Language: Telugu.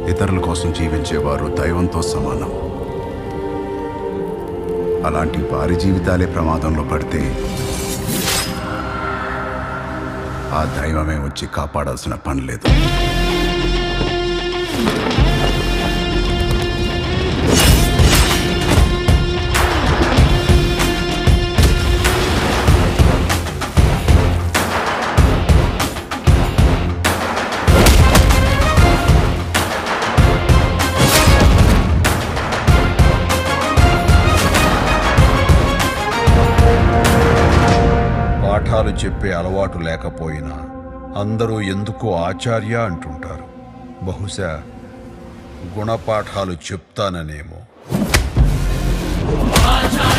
ఇతరుల కోసం జీవించేవారు దైవంతో సమానం అలాంటి వారి జీవితాలే ప్రమాదంలో పడితే ఆ దైవమే వచ్చి కాపాడాల్సిన పని లేదు పాఠాలు చెప్పే అలవాటు లేకపోయినా అందరూ ఎందుకు ఆచార్య అంటుంటారు బహుశా గుణపాఠాలు చెప్తాననేమో ఆచార్య